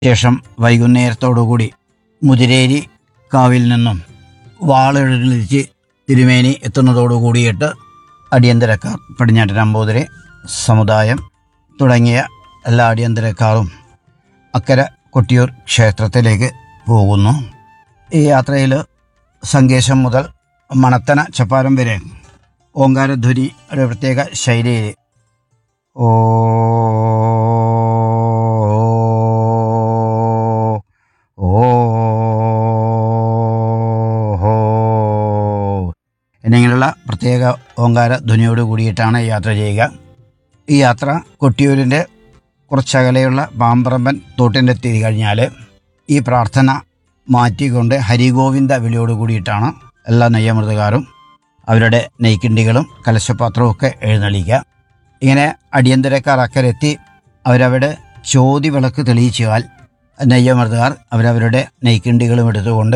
ശേഷം വൈകുന്നേരത്തോടുകൂടി മുതിരേരി കാവിൽ നിന്നും വാളെഴുന്നള്ളിച്ച് തിരുമേനി എത്തുന്നതോടുകൂടിയിട്ട് അടിയന്തരക്കാർ പടിഞ്ഞാറ്റൻ നമ്പൂതിരി സമുദായം തുടങ്ങിയ എല്ലാ അടിയന്തരക്കാരും അക്കരെ കൊട്ടിയൂർ ക്ഷേത്രത്തിലേക്ക് പോകുന്നു ഈ യാത്രയിൽ സങ്കേശം മുതൽ മണത്തന ചപ്പാരം വരെ ഓങ്കാരധ്വനി ഒരു പ്രത്യേക ശൈലിയിൽ ഓ ഓ ഹോ എന്നിങ്ങനെയുള്ള പ്രത്യേക ഓങ്കാര ധ്വനിയോട് കൂടിയിട്ടാണ് യാത്ര ചെയ്യുക ഈ യാത്ര കൊട്ടിയൂരിൻ്റെ കുറച്ചകലെയുള്ള പാമ്പറമ്പൻ തോട്ടിൻ്റെ എത്തി കഴിഞ്ഞാൽ ഈ പ്രാർത്ഥന മാറ്റിക്കൊണ്ട് ഹരിഗോവിന്ദ വിളിയോട് കൂടിയിട്ടാണ് എല്ലാ നെയ്യമൃതകാരും അവരുടെ നെയ്ക്കിണ്ടികളും കലശപാത്രവും ഒക്കെ എഴുന്നള്ളിക്കുക ഇങ്ങനെ അടിയന്തരക്കാർ അക്കരെത്തി അവരവിടെ ചോതി വിളക്ക് തെളിയിച്ചാൽ നെയ്യമൃതകാർ അവരവരുടെ നെയ്ക്കിണ്ടികളും എടുത്തുകൊണ്ട്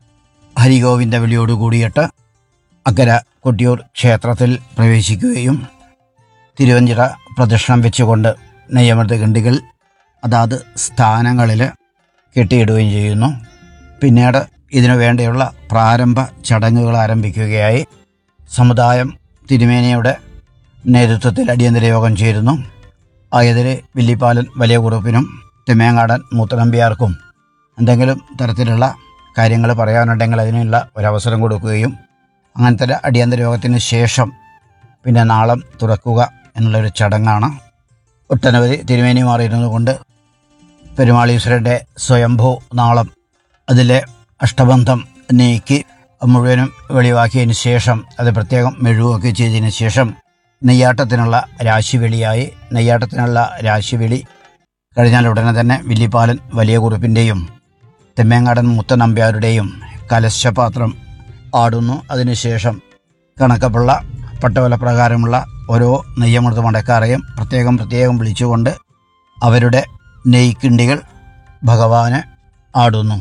ഹരിഗോവിന്ദ വിളിയോട് കൂടിയിട്ട് അക്കര കൊട്ടിയൂർ ക്ഷേത്രത്തിൽ പ്രവേശിക്കുകയും തിരുവഞ്ചിറ പ്രദക്ഷിണം വെച്ചുകൊണ്ട് നെയ്യമൃത കിണ്ടികൾ അതാത് സ്ഥാനങ്ങളിൽ കെട്ടിയിടുകയും ചെയ്യുന്നു പിന്നീട് ഇതിനു വേണ്ടിയുള്ള പ്രാരംഭ ചടങ്ങുകൾ ആരംഭിക്കുകയായി സമുദായം തിരുമേനിയുടെ നേതൃത്വത്തിൽ അടിയന്തര യോഗം ചേരുന്നു ആയതിൽ വില്ലിപ്പാലൻ വലിയ കുറുപ്പിനും തിമേങ്ങാടൻ മൂത്തനമ്പിയാർക്കും എന്തെങ്കിലും തരത്തിലുള്ള കാര്യങ്ങൾ പറയാനുണ്ടെങ്കിൽ അതിനുള്ള ഒരവസരം കൊടുക്കുകയും അങ്ങനത്തെ അടിയന്തര യോഗത്തിന് ശേഷം പിന്നെ നാളം തുറക്കുക എന്നുള്ളൊരു ചടങ്ങാണ് ഒട്ടനവധി തിരുമേനി മാറിയിരുന്നത് കൊണ്ട് പെരുമാളീശ്വരൻ്റെ സ്വയംഭൂ നാളം അതിലെ അഷ്ടബന്ധം നീക്കി മുഴുവനും വെളിവാക്കിയതിന് ശേഷം അത് പ്രത്യേകം മെഴുകുകയൊക്കെ ചെയ്തതിന് ശേഷം നെയ്യാട്ടത്തിനുള്ള രാശിവെളിയായി നെയ്യാട്ടത്തിനുള്ള രാശിവെളി കഴിഞ്ഞാൽ ഉടനെ തന്നെ വില്ലിപ്പാലൻ വലിയ കുറുപ്പിൻ്റെയും തെമ്മേങ്ങാടൻ മുത്തനമ്പ്യാരുടെയും കലശപാത്രം ആടുന്നു അതിനുശേഷം കണക്കപ്പിള്ള പട്ടവല പ്രകാരമുള്ള ഓരോ നെയ്യമൃത മടക്കാരെയും പ്രത്യേകം പ്രത്യേകം വിളിച്ചുകൊണ്ട് അവരുടെ നെയ്ക്കിണ്ടികൾ ഭഗവാന് ആടുന്നു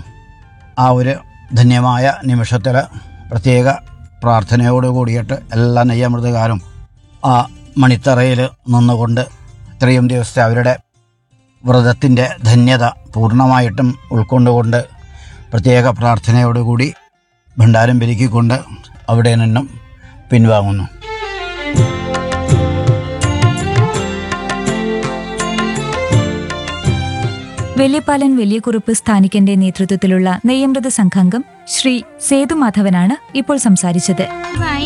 ആ ഒരു ധന്യമായ നിമിഷത്തിൽ പ്രത്യേക പ്രാർത്ഥനയോട് കൂടിയിട്ട് എല്ലാ നെയ്യമൃതകാരും ആ മണിത്തറയിൽ നിന്നുകൊണ്ട് ഇത്രയും ദിവസത്തെ അവരുടെ വ്രതത്തിൻ്റെ ധന്യത പൂർണ്ണമായിട്ടും ഉൾക്കൊണ്ടുകൊണ്ട് പ്രത്യേക പ്രാർത്ഥനയോടുകൂടി ഭണ്ഡാരം പെരുക്കിക്കൊണ്ട് അവിടെ നിന്നും പിൻവാങ്ങുന്നു വെള്ളിപ്പാലൻ വലിയകുറുപ്പ് സ്ഥാനികന്റെ നേതൃത്വത്തിലുള്ള നെയ്യമൃത സംഘാംഗം ശ്രീ സേതുമാധവനാണ് ഇപ്പോൾ സംസാരിച്ചത് വൈ